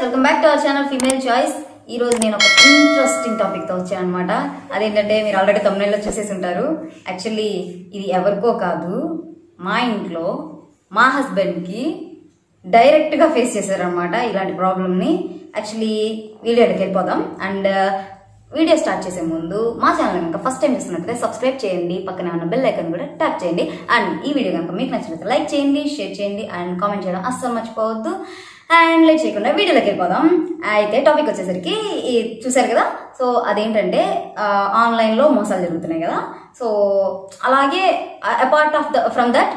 welcome back to our channel female choice ఈ రోజు నేను ఒక ఇంట్రెస్టింగ్ టాపిక్ తో వచ్చాను అనమాట అదేంటంటే మీరు ఆల్రెడీ తమిళలో చూసేసి ఉంటారు యాక్చువల్లీ ఇది ఎవరికో కాదు మా ఇంట్లో మా హస్బెండ్కి డైరెక్ట్గా ఫేస్ చేశారనమాట ఇలాంటి ప్రాబ్లమ్ని యాక్చువల్లీ వీడియోకి వెళ్ళిపోదాం అండ్ వీడియో స్టార్ట్ చేసే ముందు మా ఛానల్ కనుక ఫస్ట్ టైం చూస్తున్నట్లయితే సబ్స్క్రైబ్ చేయండి పక్కనే ఉన్న బెల్ ఐకన్ కూడా ట్యాప్ చేయండి అండ్ ఈ వీడియో కనుక మీకు నచ్చినట్లయితే లైక్ చేయండి షేర్ చేయండి అండ్ కామెంట్ చేయడం అస్సలు మర్చిపోవద్దు అండ్ లేట్ చేయకుండా వీడియోలోకి వెళ్ళిపోదాం అయితే టాపిక్ వచ్చేసరికి ఈ చూసారు కదా సో అదేంటంటే ఆన్లైన్లో మోసాలు జరుగుతున్నాయి కదా సో అలాగే apart of the from that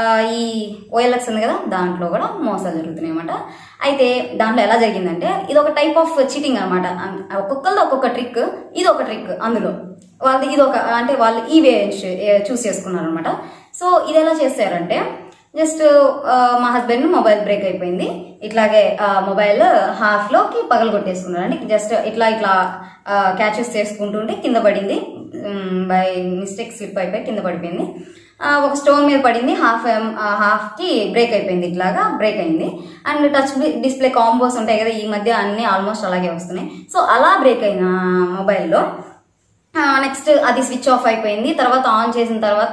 ఈ ఓఎల్ఎక్స్ ఉంది కదా దాంట్లో కూడా మోసాలు జరుగుతున్నాయి అనమాట అయితే దాంట్లో ఎలా జరిగిందంటే ఇది ఒక టైప్ ఆఫ్ చీటింగ్ అనమాట ఒక్కొక్కరిది ఒక్కొక్క ట్రిక్ ఇది ఒక ట్రిక్ అందులో వాళ్ళది ఇది ఒక అంటే వాళ్ళు ఈ వే చూస్ చేసుకున్నారు అనమాట సో ఇది ఎలా చేస్తారంటే జస్ట్ మా హస్బెండ్ మొబైల్ బ్రేక్ అయిపోయింది ఇట్లాగే మొబైల్ హాఫ్ లోకి పగలు కొట్టేసుకున్నారు అంటే జస్ట్ ఇట్లా ఇట్లా క్యాచెస్ చేసుకుంటుంటే కింద పడింది బై మిస్టేక్ స్లిప్ అయిపోయి కింద పడిపోయింది ఆ, ఒక స్టోన్ మీద పడింది హాఫ్ హాఫ్ కి బ్రేక్ అయిపోయింది ఇట్లాగా బ్రేక్ అయింది అండ్ టచ్ డిస్ప్లే కాంబోస్ ఉంటాయి కదా ఈ మధ్య అన్ని ఆల్మోస్ట్ అలాగే వస్తున్నాయి సో అలా బ్రేక్ అయిన మొబైల్లో నెక్స్ట్ అది స్విచ్ ఆఫ్ అయిపోయింది తర్వాత ఆన్ చేసిన తర్వాత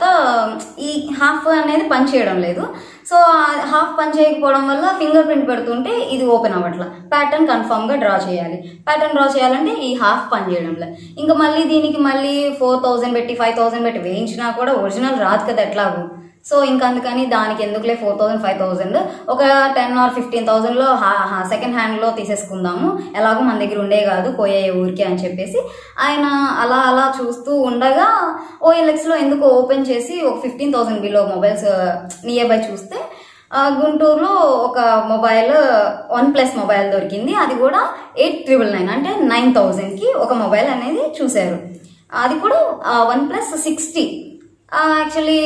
ఈ హాఫ్ అనేది పని చేయడం లేదు సో హాఫ్ పని చేయకపోవడం వల్ల ఫింగర్ ప్రింట్ పెడుతుంటే ఇది ఓపెన్ అవ్వట్ల ప్యాటర్న్ కన్ఫామ్ గా డ్రా చేయాలి ప్యాటర్న్ డ్రా చేయాలంటే ఈ హాఫ్ పని చేయడం లేదు ఇంకా మళ్ళీ దీనికి మళ్ళీ ఫోర్ థౌసండ్ పెట్టి ఫైవ్ థౌసండ్ పెట్టి వేయించినా కూడా ఒరిజినల్ రాదు కదా ఎట్లాగూ సో ఇంకా అందుకని దానికి ఎందుకులే ఫోర్ థౌసండ్ ఫైవ్ థౌసండ్ ఒక టెన్ ఆర్ ఫిఫ్టీన్ థౌసండ్ లో సెకండ్ హ్యాండ్ లో తీసేసుకుందాము ఎలాగో మన దగ్గర ఉండే కాదు పోయే ఊరికి అని చెప్పేసి ఆయన అలా అలా చూస్తూ ఉండగా ఓఎల్ఎక్స్ లో ఎందుకు ఓపెన్ చేసి ఒక fifteen thousand below mobiles near by చూస్తే ఆ, గుంటూరులో ఒక మొబైల్ వన్ ప్లస్ మొబైల్ దొరికింది అది కూడా ఎయిట్ ట్రిపుల్ నైన్ అంటే నైన్ థౌజండ్కి ఒక మొబైల్ అనేది చూశారు అది కూడా వన్ ప్లస్ సిక్స్టీ యాక్చువల్లీ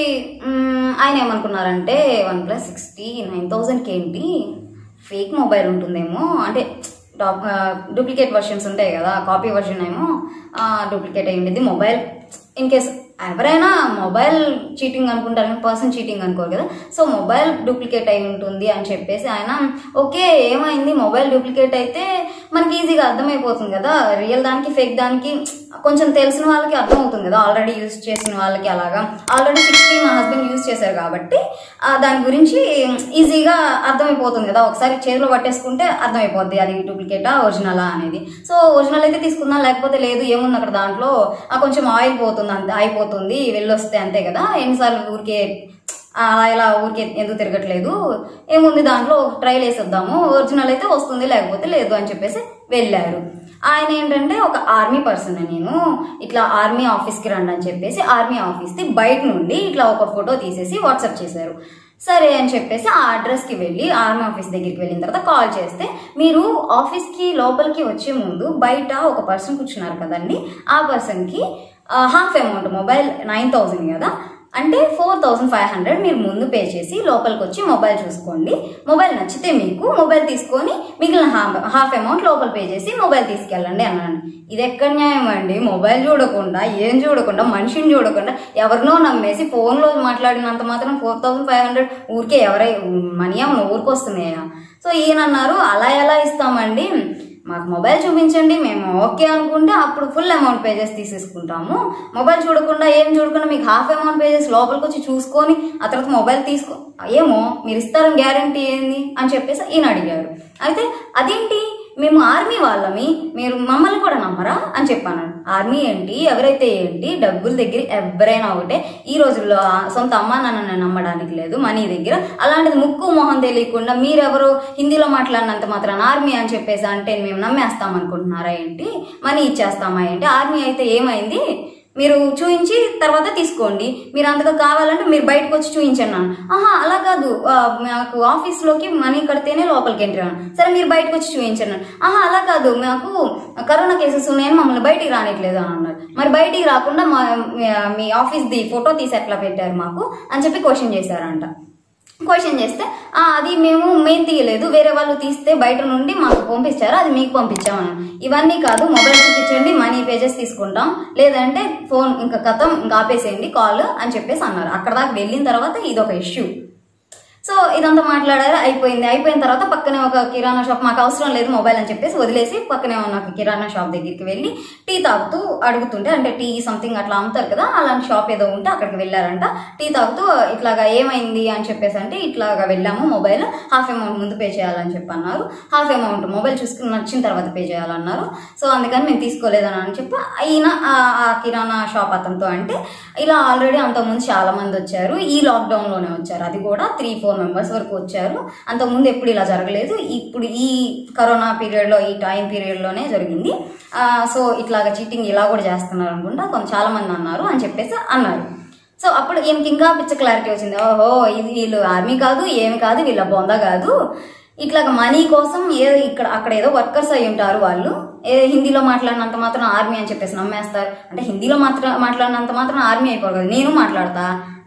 ఆయన ఏమనుకున్నారంటే వన్ ప్లస్ సిక్స్టీ నైన్ థౌజండ్కి ఏంటి ఫేక్ మొబైల్ ఉంటుందేమో అంటే డూప్లికేట్ వర్షన్స్ ఉంటాయి కదా కాపీ వర్షన్ ఏమో డూప్లికేట్ అయి ఉండేది మొబైల్ ఇన్ కేస్ ఎవరైనా మొబైల్ చీటింగ్ అనుకుంటారు కానీ పర్సన్ చీటింగ్ అనుకోరు కదా సో మొబైల్ డూప్లికేట్ అయి ఉంటుంది అని చెప్పేసి ఆయన ఓకే ఏమైంది మొబైల్ డూప్లికేట్ అయితే మనకి ఈజీగా అర్థమైపోతుంది కదా రియల్ దానికి ఫేక్ దానికి కొంచెం తెలిసిన వాళ్ళకి అర్థమవుతుంది కదా ఆల్రెడీ యూజ్ చేసిన వాళ్ళకి అలాగా ఆల్రెడీ సిక్స్టీ మా హస్బెండ్ యూజ్ చేశారు కాబట్టి ఆ, దాని గురించి ఈజీగా అర్థమైపోతుంది కదా ఒకసారి చేతిలో పట్టేసుకుంటే అర్థమైపోద్ది అది డూప్లికేటా ఒరిజినలా అనేది సో ఒరిజినల్ అయితే తీసుకుందాం లేకపోతే లేదు ఏముంది అక్కడ దాంట్లో ఆ, కొంచెం ఆయిల్ పోతుంది అంతే అయిపోతుంది వెళ్ళొస్తే అంతే కదా ఎన్నిసార్లు ఊరికే ఆ, ఇలా ఊరికే ఎందుకు తిరగట్లేదు ఏముంది దాంట్లో ఒక ట్రైల్ వేసేద్దాము ఒరిజినల్ అయితే వస్తుంది లేకపోతే లేదు అని చెప్పేసి వెళ్ళారు ఆయన ఏంటంటే ఒక ఆర్మీ పర్సన్ నేను ఇట్లా ఆర్మీ ఆఫీస్కి రండి అని చెప్పేసి ఆర్మీ ఆఫీస్కి బయట నుండి ఇట్లా ఒక ఫోటో తీసేసి వాట్సాప్ చేశారు సరే అని చెప్పేసి ఆ అడ్రస్కి వెళ్ళి ఆర్మీ ఆఫీస్ దగ్గరికి వెళ్ళిన తర్వాత కాల్ చేస్తే మీరు ఆఫీస్కి లోపలికి వచ్చే ముందు బయట ఒక పర్సన్ కూర్చున్నారు కదండి ఆ పర్సన్కి half amount mobile nine thousand కదా అంటే ఫోర్ థౌసండ్ ఫైవ్ హండ్రెడ్ మీరు ముందు పే చేసి లోపలికి వచ్చి మొబైల్ చూసుకోండి మొబైల్ నచ్చితే మీకు మొబైల్ తీసుకొని మిగిలిన హాఫ్ హాఫ్ అమౌంట్ లోపల పే చేసి మొబైల్ తీసుకెళ్ళండి అన్నాను ఇది ఎక్కడ న్యాయం అండి మొబైల్ చూడకుండా ఏం చూడకుండా మనిషిని చూడకుండా ఎవరినో నమ్మేసి ఫోన్లో మాట్లాడినంత మాత్రం ఫోర్ థౌసండ్ ఫైవ్ హండ్రెడ్ ఊరికే ఎవరై మనీ ఏమన్నా ఊరికి వస్తున్నాయా సో ఈయన అన్నారు అలా ఎలా ఇస్తామండి మాకు మొబైల్ చూపించండి మేము ఓకే అనుకుంటే అప్పుడు ఫుల్ అమౌంట్ పే చేసి తీసేసుకుంటాము మొబైల్ చూడకుండా ఏం చూడకుండా మీకు హాఫ్ అమౌంట్ పే చేసి లోపలికి వచ్చి చూసుకొని ఆ తర్వాత మొబైల్ తీసుకో ఏమో మీరు ఇస్తారని గ్యారంటీ ఏంది అని చెప్పేసి ఈయన అడిగారు అయితే అదేంటి మేము ఆర్మీ వాళ్ళమి మీరు మమ్మల్ని కూడా నమ్మరా అని చెప్పాను ఆర్మీ ఏంటి ఎవరైతే ఏంటి డబ్బుల దగ్గర ఎవరైనా ఒకటే ఈ రోజుల్లో ఆ సొంత అమ్మా నాన్న నమ్మడానికి లేదు మనీ దగ్గర అలాంటిది ముక్కు మొహం తెలియకుండా మీరెవరు హిందీలో మాట్లాడినంత మాత్రాన ఆర్మీ అని చెప్పేసి అంటే మేము నమ్మేస్తాం అనుకుంటున్నారా ఏంటి మనీ ఇచ్చేస్తామా ఏంటి ఆర్మీ అయితే ఏమైంది మీరు చూయించి తర్వాత తీసుకోండి మీరు అంతగా కావాలంటే మీరు బయటకు వచ్చి చూయించండి అన్నాను ఆహా అలా కాదు ఆ, మాకు ఆఫీస్లోకి మనీ కడితేనే లోపలికి ఎంట్రీ అన్నాను సరే మీరు బయటకు వచ్చి చూయించండి అన్నాను ఆహా అలా కాదు మాకు కరోనా కేసెస్ ఉన్నాయని మమ్మల్ని బయటికి రానిట్లేదు అని అన్నారు మరి బయటికి రాకుండా మా మీ- మీ ఆఫీస్ది ఫోటో తీసి ఎట్లా పెట్టారు మాకు అని చెప్పి క్వశ్చన్ చేశారంట క్వశ్చన్ చేస్తే "ఆ, అది మేము మేము తీయలేదు వేరే వాళ్ళు తీస్తే బయట నుండి మాకు పంపించారు అది మీకు పంపించామని ఇవన్నీ కాదు మొబైల్ చూపించండి మనీ పేజెస్ తీసుకుంటాం లేదంటే ఫోన్ ఇంకా కథం ఇంకా ఆపేసేయండి కాల్ అని చెప్పేసి అన్నారు అక్కడ దాకా వెళ్ళిన తర్వాత ఇది ఒక ఇష్యూ సో ఇదంతా మాట్లాడారు అయిపోయింది అయిపోయిన తర్వాత పక్కనే ఒక కిరాణా షాప్ మాకు అవసరం లేదు మొబైల్ అని చెప్పేసి వదిలేసి పక్కనే ఉన్న ఒక కిరాణా షాప్ దగ్గరికి వెళ్ళి టీ తాగుతూ అడుగుతుంటే అంటే టీ సంథింగ్ అట్లా అమ్ముతారు కదా అలాంటి షాప్ ఏదో ఉంటే అక్కడికి వెళ్ళారంట టీ తాగుతూ ఇట్లాగా ఏమైంది అని చెప్పేసి అంటే ఇట్లాగా వెళ్ళాము మొబైల్ హాఫ్ అమౌంట్ ముందు పే చేయాలని చెప్పి అన్నారు హాఫ్ అమౌంట్ మొబైల్ చూసుకుని నచ్చిన తర్వాత పే చేయాలన్నారు సో అందుకని మేము తీసుకోలేదని అని చెప్పి అయిన ఆ- ఆ కిరాణా షాప్ అతనితో అంటే ఇలా ఆల్రెడీ అంతకుముందు చాలా మంది వచ్చారు ఈ లాక్డౌన్ లోనే వచ్చారు అది కూడా త్రీ ఫోర్ మెంబర్స్ వరకు వచ్చారు అంతకుముందు ఎప్పుడు ఇలా జరగలేదు ఇప్పుడు ఈ కరోనా పీరియడ్ లో ఈ టైం పీరియడ్ లోనే జరిగింది ఆ, సో ఇట్లాగా చీటింగ్ ఇలా కూడా చేస్తున్నారు అనుకుంటా కొంత చాలా మంది అన్నారు అని చెప్పేసి అన్నారు సో అప్పుడు ఈయనకి ఇంకా పిచ్చ క్లారిటీ వచ్చింది ఓహో ఇది వీళ్ళు ఆర్మీ కాదు ఏమి కాదు వీళ్ళ బొంద కాదు ఇట్లాగా మనీ కోసం ఏదో ఇక్కడ అక్కడ ఏదో వర్కర్స్ అయి ఉంటారు వాళ్ళు ఏ హిందీలో మాట్లాడినంత మాత్రం ఆర్మీ అని చెప్పేసి నమ్మేస్తారు అంటే హిందీలో మాత్రం మాట్లాడినంత మాత్రం ఆర్మీ అయిపోరు కదా నేను మాట్లాడతా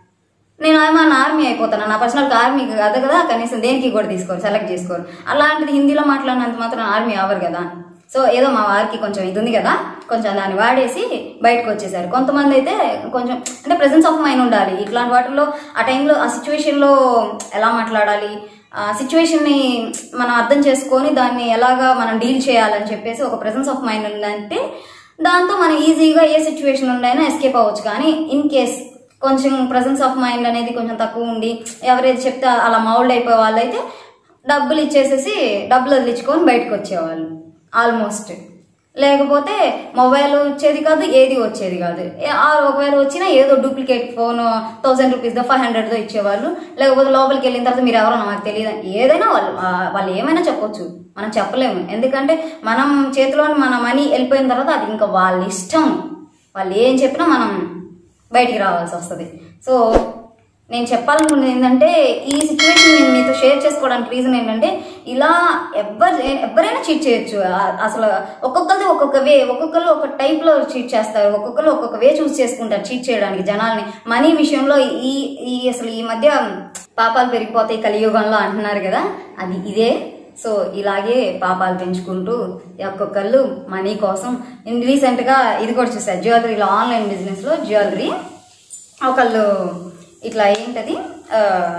నేను ఏమన్నా ఆర్మీ అయిపోతాను నా పర్సనల్ ఆర్మీ కాదు కదా కనీసం దేనికి కూడా తీసుకోరు సెలెక్ట్ చేసుకోరు అలాంటిది హిందీలో మాట్లాడినంత మాత్రం ఆర్మీ అవ్వరు కదా సో ఏదో మా వారికి కొంచెం ఇది ఉంది కదా కొంచెం దాన్ని వాడేసి బయటకు వచ్చేసారు కొంతమంది అయితే కొంచెం అంటే ప్రెసెన్స్ ఆఫ్ మైండ్ ఉండాలి ఇట్లాంటి వాటిలో ఆ టైంలో ఆ సిచ్యువేషన్లో ఎలా మాట్లాడాలి ఆ సిచ్యువేషన్ని మనం అర్థం చేసుకొని దాన్ని ఎలాగా మనం డీల్ చేయాలని చెప్పేసి ఒక ప్రెసెన్స్ ఆఫ్ మైండ్ ఉందంటే దాంతో మనం ఈజీగా ఏ సిచ్యువేషన్ ఉండైనా ఎస్కేప్ అవ్వచ్చు కానీ ఇన్ కేస్ కొంచెం ప్రజెన్స్ ఆఫ్ మైండ్ అనేది కొంచెం తక్కువ ఉండి ఎవరైతే చెప్తే అలా మౌల్డ్ అయిపోయే వాళ్ళైతే డబ్బులు ఇచ్చేసేసి డబ్బులు వదిలించుకొని బయటకు వచ్చేవాళ్ళు ఆల్మోస్ట్ లేకపోతే మొబైల్ వచ్చేది కాదు ఏది వచ్చేది కాదు ఏ- ఆ ఒకవేళ వచ్చినా ఏదో డూప్లికేట్ ఫోన్ థౌసండ్ రూపీస్దో ఫైవ్ హండ్రెడ్దో ఇచ్చేవాళ్ళు లేకపోతే లోపలికి వెళ్ళిన తర్వాత మీరు ఎవరో నాకు తెలియదు ఏదైనా వాళ్ళు ఆ, వాళ్ళు ఏమైనా చెప్పొచ్చు మనం చెప్పలేము ఎందుకంటే మనం చేతిలో మన మనీ వెళ్ళిపోయిన తర్వాత అది ఇంకా వాళ్ళ ఇష్టం వాళ్ళు ఏం చెప్పినా మనం బయటికి రావాల్సి వస్తుంది సో నేను చెప్పాలనుకున్నది ఏంటంటే ఈ సిచ్యువేషన్ నేను మీతో షేర్ చేసుకోవడానికి రీజన్ ఏంటంటే ఇలా ఎవ్వరు ఎవరైనా చీట్ చేయొచ్చు ఆ- అసలు ఒక్కొక్కరిది ఒక్కొక్క వే ఒక్కొక్కరు ఒక టైప్లో చీట్ చేస్తారు ఒక్కొక్కరు ఒక్కొక్క వే చూస్ చేసుకుంటారు చీట్ చేయడానికి జనాల్ని మనీ విషయంలో ఈ ఈ అసలు ఈ మధ్య పాపాలు పెరిగిపోతాయి కలియుగంలో అంటున్నారు కదా అది ఇదే సో ఇలాగే పాపాలు పెంచుకుంటూ ఒక్కొక్కళ్ళు మనీ కోసం నేను రీసెంట్గా ఇది కూడా చూసాను జ్యువెలరీలో ఆన్లైన్ బిజినెస్లో జ్యువెలరీ ఒకళ్ళు ఇట్లా ఏంటది ఆ,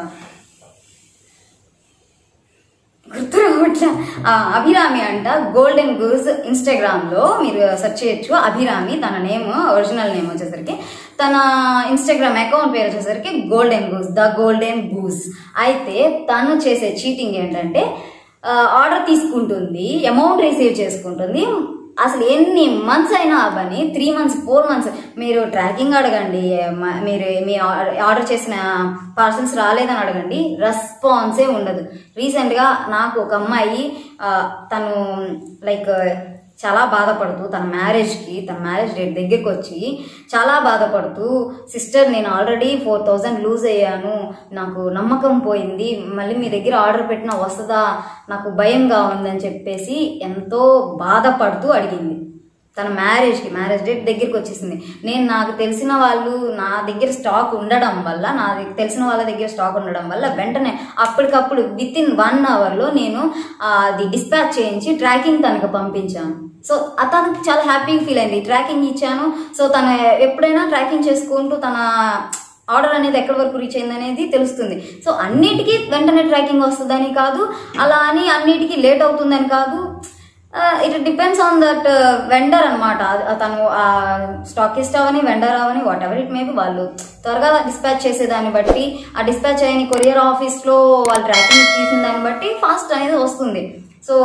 గుర్తు రావట్లే ఆ, అభిరామి అంట గోల్డెన్ గూస్ ఇన్స్టాగ్రామ్ లో మీరు సెర్చ్ చేయొచ్చు అభిరామి తన నేమ్ ఒరిజినల్ నేమ్ వచ్చేసరికి తన ఇన్స్టాగ్రామ్ అకౌంట్ పేరు వచ్చేసరికి golden goose the golden goose అయితే తను చేసే చీటింగ్ ఏంటంటే ఆర్డర్ తీసుకుంటుంది అమౌంట్ రిసీవ్ చేసుకుంటుంది అసలు ఎన్ని మంత్స్ అయినా అవని త్రీ మంత్స్ ఫోర్ మంత్స్ మీరు ట్రాకింగ్ అడగండి మ- మీరు మీ ఆర్డర్ చేసిన పార్సల్స్ రాలేదని అడగండి రెస్పాన్సే ఉండదు రీసెంట్గా నాకు ఒక అమ్మాయి ఆ, తను లైక్ చాలా బాధపడుతూ తన మ్యారేజ్కి తన మ్యారేజ్ డేట్ దగ్గరికి వచ్చి చాలా బాధపడుతూ సిస్టర్ నేను ఆల్రెడీ ఫోర్ థౌజండ్ లూజ్ అయ్యాను నాకు నమ్మకం పోయింది మళ్ళీ మీ దగ్గర ఆర్డర్ పెట్టినా వస్తుందా నాకు భయంగా ఉందని చెప్పేసి ఎంతో బాధపడుతూ అడిగింది తన మ్యారేజ్కి మ్యారేజ్ డేట్ దగ్గరికి వచ్చేసింది నేను నాకు తెలిసిన వాళ్ళు నా దగ్గర స్టాక్ ఉండడం వల్ల నా దగ్గర తెలిసిన వాళ్ళ దగ్గర స్టాక్ ఉండడం వల్ల వెంటనే అప్పటికప్పుడు విత్ ఇన్ వన్ అవర్లో నేను ఆ, అది డిస్పాచ్ చేయించి ట్రాకింగ్ తనకు పంపించాను సో తనకి చాలా హ్యాపీగా ఫీల్ అయింది ట్రాకింగ్ ఇచ్చాను సో తను ఎప్పుడైనా ట్రాకింగ్ చేసుకుంటూ తన ఆర్డర్ అనేది ఎక్కడి వరకు రీచ్ అయింది అనేది తెలుస్తుంది సో అన్నిటికీ వెంటనే ట్రాకింగ్ వస్తుందని కాదు అలా అని అన్నిటికీ లేట్ అవుతుందని కాదు it depends on that vendor అనమాట తను ఆ స్టాకిస్ట్ అవని వెండర్ అవని వాట్ ఎవర్ ఇట్ మేబీ వాళ్ళు త్వరగా డిస్పాచ్ చేసేదాన్ని బట్టి ఆ డిస్పాచ్ అయిన కొరియర్ ఆఫీస్లో వాళ్ళు ట్రాకింగ్ తీసిన దాన్ని బట్టి ఫాస్ట్ అనేది వస్తుంది so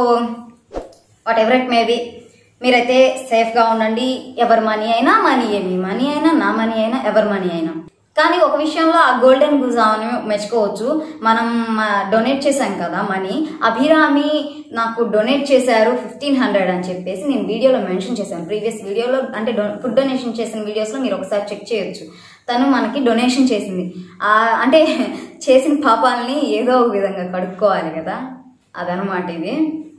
whatever it maybe మీరైతే సేఫ్గా ఉండండి ఎవరి మనీ అయినా మనీ మీ మనీ అయినా నా మనీ అయినా ఎవరి మనీ అయినా కానీ ఒక విషయంలో ఆ గోల్డెన్ గుజ్ అని మెచ్చుకోవచ్చు మనం డొనేట్ చేశాం కదా మనీ అభిరామి నాకు డొనేట్ చేశారు ఫిఫ్టీన్ హండ్రెడ్ అని చెప్పేసి నేను వీడియోలో మెన్షన్ చేశాను ప్రీవియస్ వీడియోలో అంటే ఫుడ్ డొనేషన్ చేసిన వీడియోస్లో మీరు ఒకసారి చెక్ చేయొచ్చు తను మనకి డొనేషన్ చేసింది ఆ, అంటే చేసిన పాపాలని ఏదో ఒక విధంగా కడుక్కోవాలి కదా అదనమాట ఇది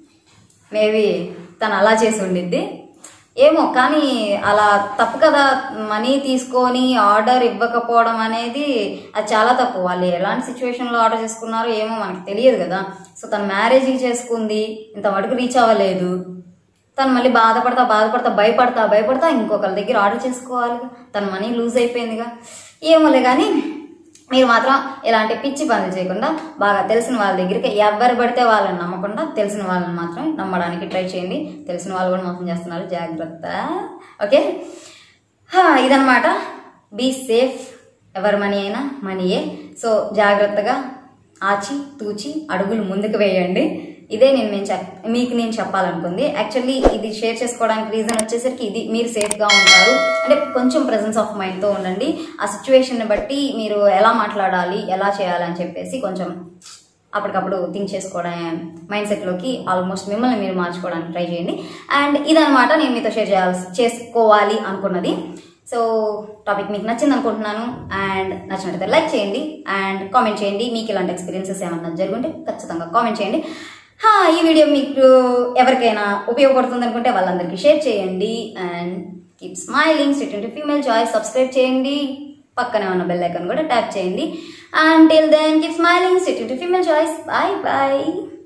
మేబీ తను అలా చేసి ఉండిద్ది ఏమో కానీ అలా తప్పు కదా మనీ తీసుకొని ఆర్డర్ ఇవ్వకపోవడం అనేది అది చాలా తప్పు వాళ్ళు ఎలాంటి సిచ్యువేషన్లో ఆర్డర్ చేసుకున్నారో ఏమో మనకు తెలియదు కదా సో తను మ్యారేజ్ చేసుకుంది ఇంత మటుకు రీచ్ అవ్వలేదు తను మళ్ళీ బాధపడతా బాధపడతా భయపడతా భయపడతా ఇంకొకరి దగ్గర ఆర్డర్ చేసుకోవాలి తన మనీ లూజ్ అయిపోయిందిగా ఏమోలే కానీ మీరు మాత్రం ఇలాంటి పిచ్చి పనులు చేయకుండా బాగా తెలిసిన వాళ్ళ దగ్గరికి ఎవరు పడితే వాళ్ళని నమ్మకుండా తెలిసిన వాళ్ళని మాత్రం నమ్మడానికి ట్రై చేయండి తెలిసిన వాళ్ళు కూడా మోసం చేస్తున్నారు జాగ్రత్త ఓకే హా, ఇదన్నమాట బీ సేఫ్ ఎవరి మనీ అయినా మనీయే సో జాగ్రత్తగా ఆచి తూచి అడుగులు ముందుకు వేయండి ఇదే నేను మేము చెప్ మీకు నేను చెప్పాలనుకుంది యాక్చువల్లీ ఇది షేర్ చేసుకోవడానికి రీజన్ వచ్చేసరికి ఇది మీరు సేఫ్గా ఉంటారు అంటే కొంచెం ప్రెజెన్స్ ఆఫ్ మైండ్తో ఉండండి ఆ సిచ్యువేషన్ని బట్టి మీరు ఎలా మాట్లాడాలి ఎలా చేయాలి అని చెప్పేసి కొంచెం అప్పటికప్పుడు థింక్ చేసుకోవడం మైండ్ సెట్లోకి ఆల్మోస్ట్ మిమ్మల్ని మీరు మార్చుకోవడానికి ట్రై చేయండి అండ్ ఇదనమాట నేను మీతో షేర్ చేయాల్సి చేసుకోవాలి అనుకున్నది సో టాపిక్ మీకు నచ్చింది అనుకుంటున్నాను అండ్ నచ్చినట్లయితే లైక్ చేయండి అండ్ కామెంట్ చేయండి మీకు ఇలాంటి ఎక్స్పీరియన్సెస్ ఏమన్నా జరుగుంటే ఖచ్చితంగా కామెంట్ చేయండి హా, ఈ వీడియో మీకు ఎవరికైనా ఉపయోగపడుతుంది అనుకుంటే వాళ్ళందరికీ షేర్ చేయండి and keep smiling state female choice subscribe చేయండి పక్కనే ఉన్న బెల్ ఐకాన్ కూడా ట్యాప్ చేయండి and till then keep smiling state female choice bye bye